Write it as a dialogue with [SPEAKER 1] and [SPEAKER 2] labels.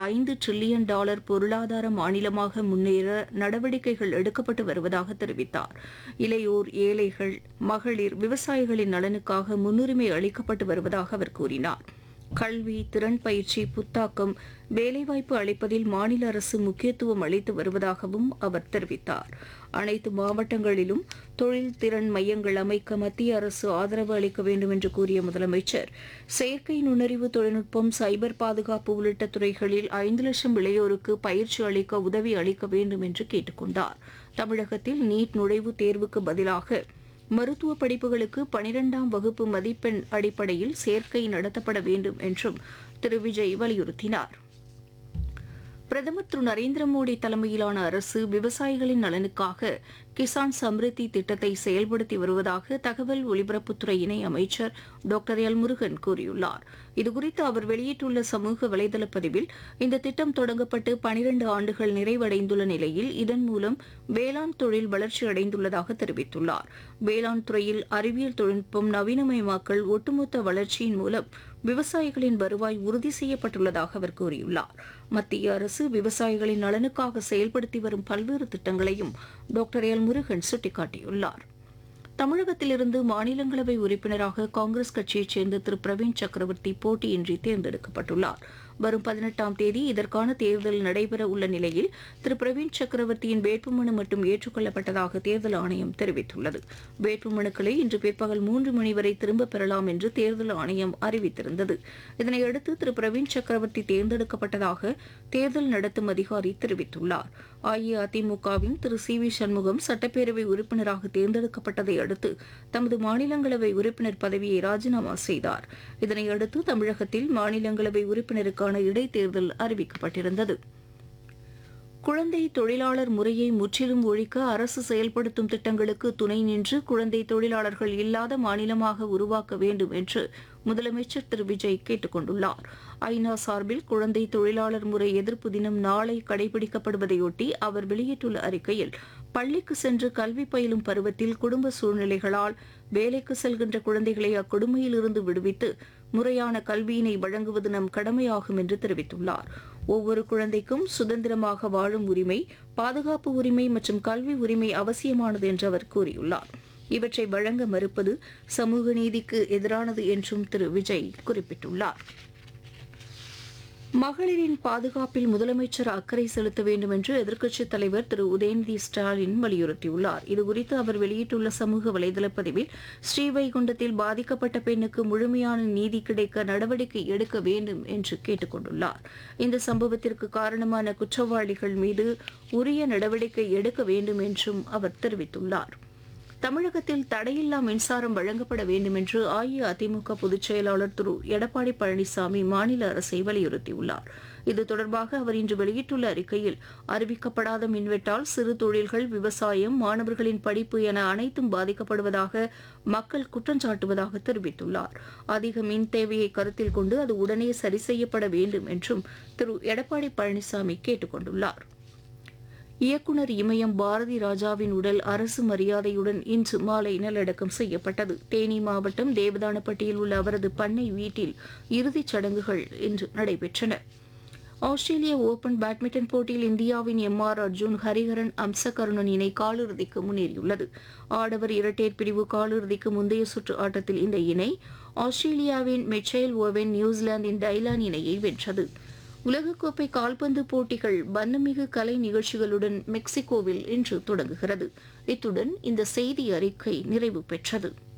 [SPEAKER 1] ஐந்து trillion dollar பொருளாதார மாநிலமாக முன்னேற நடவடிக்கைகள் எடுக்கப்பட்டு வருவதாக தெரிவித்தார் இளையோர் ஏழைகள் மகளிர் விவசாயிகளின் நலனுக்காக முன்னுரிமை அளிக்கப்பட்டு வருவதாக அவர் கூறினார் கல்வி திறன் பயிற்சி புத்தாக்கம் வேலைவாய்ப்பு அளிப்பதில் மாநில அரசு முக்கியத்துவம் அளித்து வருவதாகவும் அவர் தெரிவித்தார் அனைத்து மாவட்டங்களிலும் தொழில் திறன் மையங்கள் அமைக்க மத்திய அரசு ஆதரவு அளிக்க வேண்டும் என்று கூறிய முதலமைச்சர் செயற்கை நுண்ணறிவு தொழில்நுட்பம் சைபர் பாதுகாப்பு உள்ளிட்ட துறைகளில் ஐந்து லட்சம் இளையோருக்கு பயிற்சி அளிக்க உதவி அளிக்க வேண்டும் என்று கேட்டுக் கொண்டார் தமிழகத்தில் நீட் நுழைவுத் தேர்வுக்கு பதிலாக மருத்துவ படிப்புகளுக்கு பனிரெண்டாம் வகுப்பு மதிப்பெண் அடிப்படையில் சேர்க்கை நடத்தப்பட வேண்டும் என்றும் திரு விஜய் வலியுறுத்தினார் பிரதமர் திரு நரேந்திர மோடி தலைமையிலான அரசு விவசாயிகளின் நலனுக்காக கிசான் சம்ரித்தி திட்டத்தை செயல்படுத்தி வருவதாக தகவல் ஒலிபரப்புத்துறை இணை அமைச்சர் டாக்டர் எல் முருகன் கூறியுள்ளார் இதுகுறித்து அவர் வெளியிட்டுள்ள சமூக வலைதள பதிவில் இந்த திட்டம் தொடங்கப்பட்டு பனிரண்டு ஆண்டுகள் நிறைவடைந்துள்ள நிலையில் இதன் மூலம் வேளாண் தொழில் வளர்ச்சி அடைந்துள்ளதாக தெரிவித்துள்ளார் வேளாண் துறையில் அறிவியல் தொழில்நுட்பம் நவீனமயமாக்கல் ஒட்டுமொத்த வளர்ச்சியின் மூலம் விவசாயிகளின் வருவாய் உறுதி செய்யப்பட்டுள்ளதாக அவர் கூறியுள்ளார் மத்திய அரசு விவசாயிகளின் நலனுக்காக செயல்படுத்தி வரும் பல்வேறு திட்டங்களையும் டாக்டர் எல் முருகன் சுட்டிக்காட்டியுள்ளார் தமிழகத்திலிருந்து மாநிலங்களவை உறுப்பினராக காங்கிரஸ் கட்சியைச் சேர்ந்த திரு பிரவீன் சக்கரவர்த்தி போட்டியின்றி தேர்ந்தெடுக்கப்பட்டுள்ளார் வரும் பதினெட்டாம் தேதி இதற்கான தேர்தல் நடைபெற உள்ள நிலையில் திரு பிரவீன் சக்கரவர்த்தியின் வேட்புமனு மட்டும் ஏற்றுக்கொள்ளப்பட்டதாக தேர்தல் ஆணையம் தெரிவித்துள்ளது வேட்புமனுக்களை இன்று பிற்பகல் மூன்று மணி வரை திரும்பப் பெறலாம் என்று தேர்தல் ஆணையம் அறிவித்திருந்தது இதனையடுத்து திரு பிரவீன் சக்கரவர்த்தி தேர்ந்தெடுக்கப்பட்டதாக தேர்தல் நடத்தும் அதிகாரி தெரிவித்துள்ளார் அஇஅதிமுகவின் திரு சி வி சண்முகம் சட்டப்பேரவை உறுப்பினராக தேர்ந்தெடுக்கப்பட்டதை அடுத்து தமது மாநிலங்களவை உறுப்பினர் பதவியை ராஜினாமா செய்தார் இதனையடுத்து தமிழகத்தில் மாநிலங்களவை உறுப்பினருக்கான இடைத்தேர்தல் அறிவிக்கப்பட்டிருந்தது குழந்தை தொழிலாளர் முறையை முற்றிலும் ஒழிக்க அரசு செயல்படுத்தும் திட்டங்களுக்கு துணை நின்று குழந்தை தொழிலாளர்கள் இல்லாத மாநிலமாக உருவாக்க வேண்டும் என்று முதலமைச்சர் திரு விஜய் கேட்டுக் கொண்டுள்ளார் ஐநா சார்பில் குழந்தை தொழிலாளர் முறை எதிர்ப்பு தினம் நாளை கடைபிடிக்கப்படுவதையொட்டி அவர் வெளியிட்டுள்ள அறிக்கையில் பள்ளிக்கு சென்று கல்வி பயிலும் பருவத்தில் குடும்ப சூழ்நிலைகளால் வேலைக்கு செல்கின்ற குழந்தைகளை அக்கொடுமையிலிருந்து விடுவித்து முறையான கல்வியினை வழங்குவது நம் கடமையாகும் என்று தெரிவித்துள்ளார் ஒவ்வொரு குழந்தைக்கும் சுதந்திரமாக வாழும் உரிமை பாதுகாப்பு உரிமை மற்றும் கல்வி உரிமை அவசியமானது என்று அவர் கூறியுள்ளார் இவற்றை வழங்க மறுப்பது சமூக நீதிக்கு எதிரானது என்றும் திரு விஜய் குறிப்பிட்டுள்ளார் மகளிரின் பாதுகாப்பில் முதலமைச்சர் அக்கறை செலுத்த வேண்டும் என்று எதிர்க்கட்சித் தலைவர் திரு உதயநிதி ஸ்டாலின் வலியுறுத்தியுள்ளார் இதுகுறித்து அவர் வெளியிட்டுள்ள சமூக வலைதள பதிவில் ஸ்ரீவைகுண்டத்தில் பாதிக்கப்பட்ட பெண்ணுக்கு முழுமையான நீதி கிடைக்க நடவடிக்கை எடுக்க வேண்டும் என்று கேட்டுக் கொண்டுள்ளார் இந்த சம்பவத்திற்கு காரணமான குற்றவாளிகள் மீது உரிய நடவடிக்கை எடுக்க வேண்டும் என்றும் அவர் தெரிவித்துள்ளார் தமிழகத்தில் தடையில்லா மின்சாரம் வழங்கப்பட வேண்டும் என்று அஇஅதிமுக பொதுச் செயலாளர் திரு எடப்பாடி பழனிசாமி மாநில அரசை வலியுறுத்தியுள்ளார் இது தொடர்பாக அவர் இன்று வெளியிட்டுள்ள அறிக்கையில் அறிவிக்கப்படாத மின்வெட்டால் சிறு தொழில்கள் விவசாயம் மாணவர்களின் படிப்பு என அனைத்தும் பாதிக்கப்படுவதாக மக்கள் குற்றம் சாட்டுவதாக தெரிவித்துள்ளார் அதிக மின் தேவையை கருத்தில் கொண்டு அது உடனே சரி செய்யப்பட வேண்டும் என்றும் திரு எடப்பாடி பழனிசாமி கேட்டுக் கொண்டுள்ளார் இயக்குனர் இமயம் பாரதி ராஜாவின் உடல் அரசு மரியாதையுடன் இன்று மாலை நல்லடக்கம் செய்யப்பட்டது தேனி மாவட்டம் தேவதானப்பட்டியில் உள்ள அவரது பண்ணை வீட்டில் இறுதிச் சடங்குகள் இன்று நடைபெற்றன ஆஸ்திரேலிய ஓபன் பேட்மிண்டன் போட்டியில் இந்தியாவின் எம் ஆர் அர்ஜுன் ஹரிஹரன் அம்சகருணன் இணை காலிறுதிக்கு முன்னேறியுள்ளது ஆடவர் இரட்டையர் பிரிவு காலிறுதிக்கு முந்தைய சுற்று ஆட்டத்தில் இந்த இணை ஆஸ்திரேலியாவின் மெச்சைல் ஓவென் நியூசிலாந்தின் டைலான் இணையை வென்றது உலகக்கோப்பை கால்பந்து போட்டிகள் வண்ணமிகு கலை நிகழ்ச்சிகளுடன் மெக்சிகோவில் இன்று தொடங்குகிறது இத்துடன் இந்த செய்தி அறிக்கை நிறைவு பெற்றது